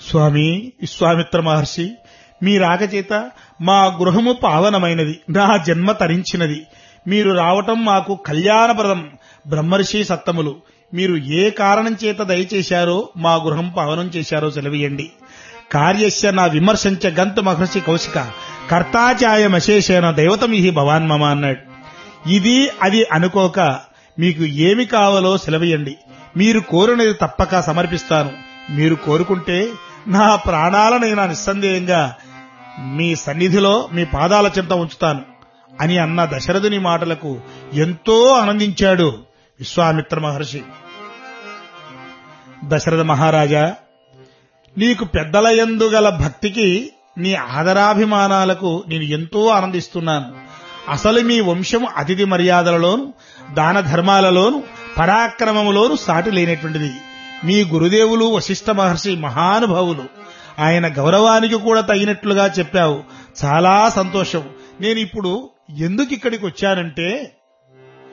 స్వామి విశ్వామిత్ర మహర్షి మీ రాకచేత మా గృహము పావనమైనది నా జన్మ తరించినది మీరు రావటం మాకు కళ్యాణప్రదం బ్రహ్మర్షి సత్తములు మీరు ఏ కారణం చేత దయచేశారో మా గృహం పావనం చేశారో సెలవియండి కార్యస్య నా విమర్శంచ గంతు మహర్షి కౌశిక కర్తాచాయమశేషేన దైవతమిహి భవాన్ మమ అన్నాడు ఇది అది అనుకోక మీకు ఏమి కావాలో సెలవియండి మీరు కోరినది తప్పక సమర్పిస్తాను మీరు కోరుకుంటే నా ప్రాణాలనైనా నిస్సందేహంగా మీ సన్నిధిలో మీ పాదాల చెంత ఉంచుతాను అని అన్న దశరథుని మాటలకు ఎంతో ఆనందించాడు విశ్వామిత్ర మహర్షి దశరథ మహారాజా నీకు పెద్దల యందు గల భక్తికి నీ ఆదరాభిమానాలకు నేను ఎంతో ఆనందిస్తున్నాను అసలు మీ వంశం అతిథి మర్యాదలలోను దాన ధర్మాలలోను పరాక్రమములోను సాటి లేనటువంటిది మీ గురుదేవులు వశిష్ఠ మహర్షి మహానుభావులు ఆయన గౌరవానికి కూడా తగినట్లుగా చెప్పావు చాలా సంతోషం నేను ఇప్పుడు ఎందుకు ఇక్కడికి వచ్చానంటే